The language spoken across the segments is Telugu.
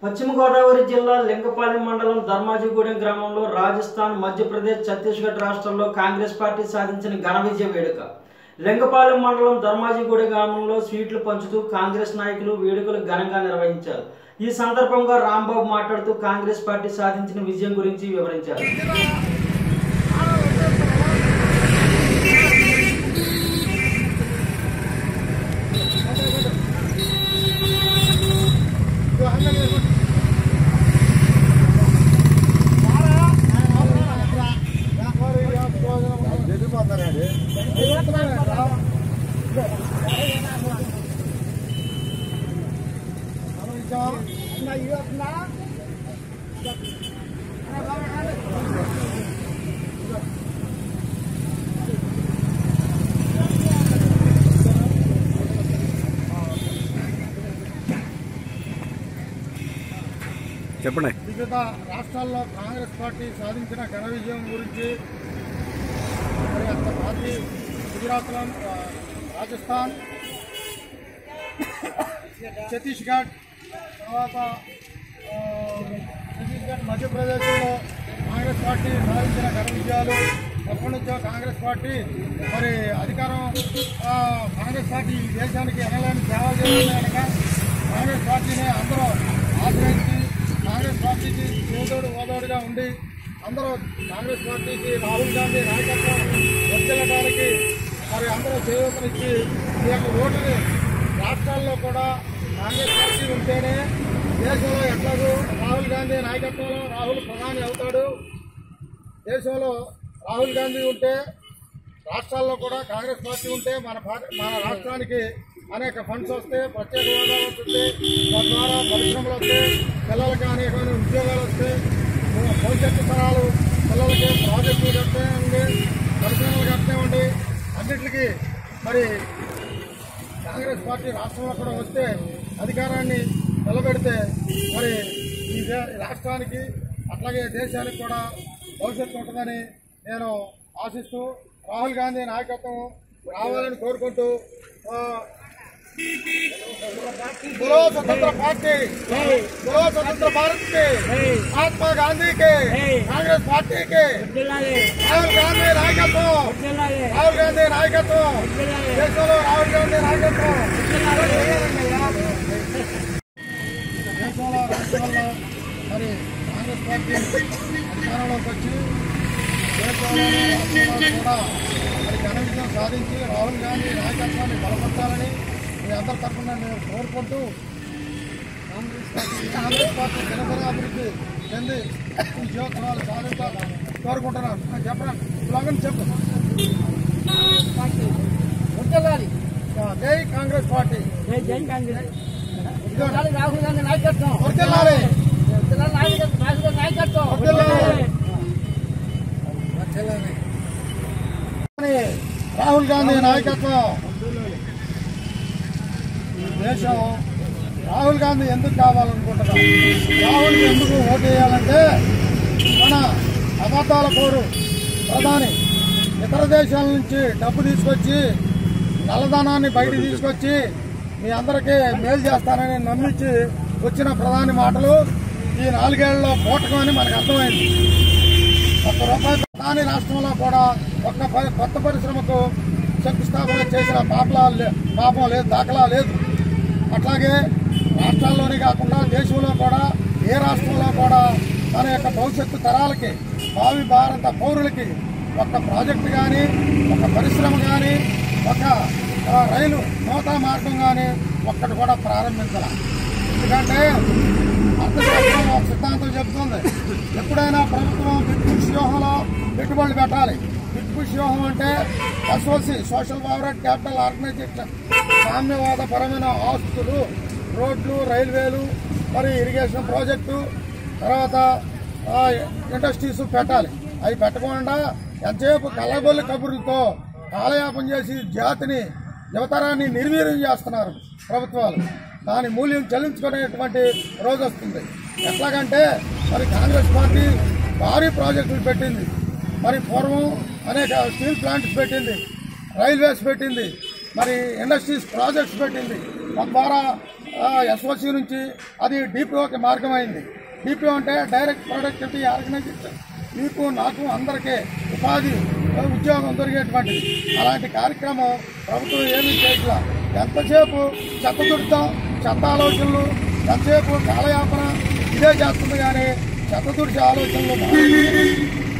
పశ్చిమ గోదావరి జిల్లా లింగపాలెం మండలం ధర్మాజిగూడెం గ్రామంలో రాజస్థాన్ మధ్యప్రదేశ్ ఛత్తీస్గఢ్ రాష్ట్రాల్లో కాంగ్రెస్ పార్టీ సాధించిన ఘన విజయ వేడుక లింగపాలెం మండలం ధర్మాజిగూడెం గ్రామంలో స్వీట్లు పంచుతూ కాంగ్రెస్ నాయకులు వేడుకలు ఘనంగా నిర్వహించారు ఈ సందర్భంగా రాంబాబు మాట్లాడుతూ కాంగ్రెస్ పార్టీ సాధించిన విజయం గురించి వివరించారు చెప్పండి వివిధ రాష్ట్రాల్లో కాంగ్రెస్ పార్టీ సాధించిన ఘన విజయం గురించి మరి అంత పార్టీ గుజరాత్లో ఆ, రాజస్థాన్ ఛత్తీస్గఢ్ తర్వాత ఆ, ఛత్తీస్గఢ్ మధ్యప్రదేశ్లో కాంగ్రెస్ పార్టీ సాధించిన ఘన విజయాలు ఎప్పటి నుంచో కాంగ్రెస్ పార్టీ మరి అధికారం ఆ, కాంగ్రెస్ పార్టీ ఈ దేశానికి ఎనలేని సేవలు చేస్తుంది కనుక కాంగ్రెస్ పార్టీని అందరూ ఆశ్రయించి కాంగ్రెస్ పార్టీకి చేదోడు ఓదోడుగా ఉండి అందరూ కాంగ్రెస్ పార్టీకి రాహుల్ గాంధీ నాయకత్వం వర్తిల్లడానికి మరి అందరూ చేయూతనిచ్చి ఈ యొక్క ఓటుని రాష్ట్రాల్లో కూడా కాంగ్రెస్ పార్టీ ఉంటేనే దేశంలో ఎట్లాగూ రాహుల్ గాంధీ నాయకత్వంలో రాహుల్ ప్రధాని అవుతాడు దేశంలో రాహుల్ గాంధీ ఉంటే రాష్ట్రాల్లో కూడా కాంగ్రెస్ పార్టీ ఉంటే మన పార్టీ మన రాష్ట్రానికి అనేక ఫండ్స్ వస్తే ప్రత్యేక హోదా వస్తుంది తద్వారా పరిశ్రమలు వస్తే పిల్లలకి అనేకమైన ఉద్యోగాలు వస్తే భవిష్యత్తు తరాలు పిల్లలకి ప్రాజెక్టులు కట్టే ఉండి పరిశ్రమలు కట్టే ఉండి అన్నిటికీ మరి కాంగ్రెస్ పార్టీ రాష్ట్రంలో కూడా వస్తే అధికారాన్ని నిలబెడితే మరి ఈ దే- రాష్ట్రానికి అట్లాగే దేశానికి కూడా భవిష్యత్తు ఉంటుందని నేను ఆశిస్తూ రాహుల్ గాంధీ నాయకత్వం రావాలని కోరుకుంటూ ఆ, बोलो स्वतंत्र पार्टी बोलो स्वतंत्र भारत के महात्मा गांधी के कांग्रेस पार्टी के రాహుల్ గాంధీ నాయకత్వం రాహుల్ గాంధీ నాయకత్వం దేశంలో రాహుల్ గాంధీ నాయకత్వం దేశంలో రాష్ట్రాల్లో మరి కాంగ్రెస్ పార్టీ అధికారంలోకి వచ్చి దేశంలోని రాష్ట్రాల్లో కూడా మరి ఘన విజయం సాధించి రాహుల్ గాంధీ నాయకత్వాన్ని బలపరచాలని మీ అందరి తరఫున నేను కోరుకుంటూ కాంగ్రెస్ పార్టీ కాంగ్రెస్ పార్టీ దినదిన అభివృద్ధి చెంది ఉద్యోగాలు సాధించాలని కోరుకుంటున్నాను ఆ, చెప్పరా స్లోగన్ చెప్పు ఆ, జై కాంగ్రెస్ పార్టీ ఇదిగో, రాహుల్ గాంధీ నాయకత్వం వర్ధిల్లాలి. రాహుల్ గాంధీ నాయకత్వం వర్ధిల్లాలి. రాహుల్ గాంధీ నాయకత్వం ఈ దేశం రాహుల్ గాంధీ ఎందుకు కావాలనుకుంటున్నాం రాహుల్ ఎందుకు ఓటు వేయాలంటే మన అబద్ధాల కోరు ప్రధాని ఇతర దేశాల నుంచి డబ్బు తీసుకొచ్చి నల్లధనాన్ని బయట తీసుకొచ్చి మీ అందరికీ మేలు చేస్తానని నమ్మించి వచ్చిన ప్రధాని మాటలు ఈ నాలుగేళ్లలో పూటకం అని మనకు అర్థమైంది ఒక్క రూపాయి ప్రధాని రాష్ట్రంలో కూడా ఒక్క ప- కొత్త పరిశ్రమకు శంకుస్థాపన చేసిన పాపలా లే- పాపం లేదు దాఖలా లేదు అట్లాగే రాష్ట్రాల్లోనే కాకుండా దేశంలో కూడా ఏ రాష్ట్రంలో కూడా మన యొక్క భవిష్యత్తు తరాలకి భావి భారత పౌరులకి ఒక ప్రాజెక్టు కానీ ఒక పరిశ్రమ కానీ ఒక ఆ, రైలు నూతన మార్గం కానీ ఒక్కటి కూడా ప్రారంభించాల ఎందుకంటే అర్థశాస్త్రం ఒక సిద్ధాంతం చెబుతుంది ఎప్పుడైనా ప్రభుత్వం బిట్పుష్ వ్యూహంలో పెట్టుబడులు పెట్టాలి బిట్పుష్ వ్యూహం అంటే SOC social power capital organisation సామ్యవాద పరమైన ఆస్తులు రోడ్లు రైల్వేలు మరి ఇరిగేషన్ ప్రాజెక్టు తర్వాత ఆ, ఇండస్ట్రీస్ పెట్టాలి అవి పెట్టకుండా ఎంతసేపు కళ్ళబొల్లి కబుర్లతో కాలయాపం చేసి జాతిని యువతరాన్ని నిర్వీర్యం చేస్తున్నారు ప్రభుత్వాలు దాని మూల్యం చెల్లించుకునేటువంటి రోజు వస్తుంది ఎట్లాగంటే మరి కాంగ్రెస్ పార్టీ భారీ ప్రాజెక్టులు పెట్టింది మరి పూర్వం అనేక స్టీల్ ప్లాంట్స్ పెట్టింది రైల్వేస్ పెట్టింది మరి ఇండస్ట్రీస్ ప్రాజెక్ట్స్ పెట్టింది తద్వారా ఎస్ఓసి నుంచి అది డిపిఓకి మార్గం అయింది డిపిఓ అంటే డైరెక్ట్ ప్రొడక్టివిటీ ఆర్గనైజేషన్ మీకు నాకు అందరికీ ఉపాధి ఆ, ఉద్యోగం దొరికేటువంటిది అలాంటి కార్యక్రమం ప్రభుత్వం ఏమీ చేయట్లా ఎంతసేపు చెత్త దుడతాం చెత్త ఆలోచనలు ఎంతసేపు కాలయాపన ఇదే చేస్తుంది కానీ చెత్త తుడిచే ఆలోచనలు మానేసి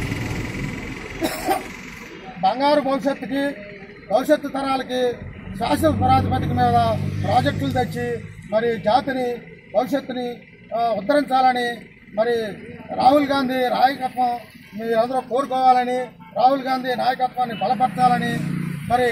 బంగారు భవిష్యత్తుకి భవిష్యత్తు తరాలకి శాశ్వత ప్రాతిపదిక మీద ప్రాజెక్టులు తెచ్చి మరి జాతిని భవిష్యత్తుని ఆ, ఉద్ధరించాలని మరి రాహుల్ గాంధీ నాయకత్వం మీరందరూ కోరుకోవాలని రాహుల్ గాంధీ నాయకత్వాన్ని బలపరచాలని మరి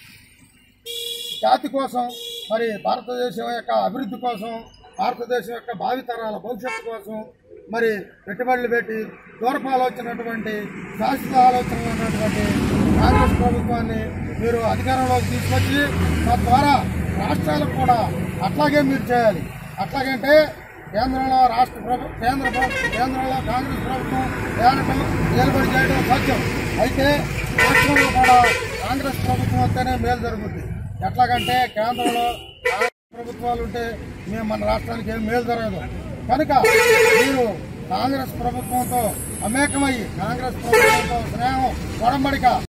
జాతి కోసం మరి భారతదేశం యొక్క అభివృద్ధి కోసం భారతదేశం యొక్క భావితరాల భవిష్యత్తు కోసం మరి పెట్టుబడులు పెట్టి దూరపు ఆలోచనటువంటి శాశ్వత ఆలోచనలు ఉన్నటువంటి కాంగ్రెస్ ప్రభుత్వాన్ని మీరు అధికారంలోకి తీసుకొచ్చి తద్వారా రాష్ట్రాలకు కూడా అట్లాగే మీరు చేయాలి అట్లాగంటే కేంద్రంలో రాష్ట్ర ప్రభు కేంద్ర ప్రభుత్వం కేంద్రంలో కాంగ్రెస్ ప్రభుత్వం ఏనటం నిలబడి చేయడం సాధ్యం అయితే రాష్ట్రంలో కూడా కాంగ్రెస్ ప్రభుత్వం వస్తేనే మేలు జరుగుతుంది ఎట్లాగంటే కేంద్రంలో కాంగ్రెస్ ప్రభుత్వాలు ఉంటే మేము మన రాష్ట్రానికి ఏం మేలు జరగదు కనుక మీరు కాంగ్రెస్ ప్రభుత్వంతో అమేకమయ్యి కాంగ్రెస్ ప్రభుత్వంతో స్నేహం ఒడంబడిక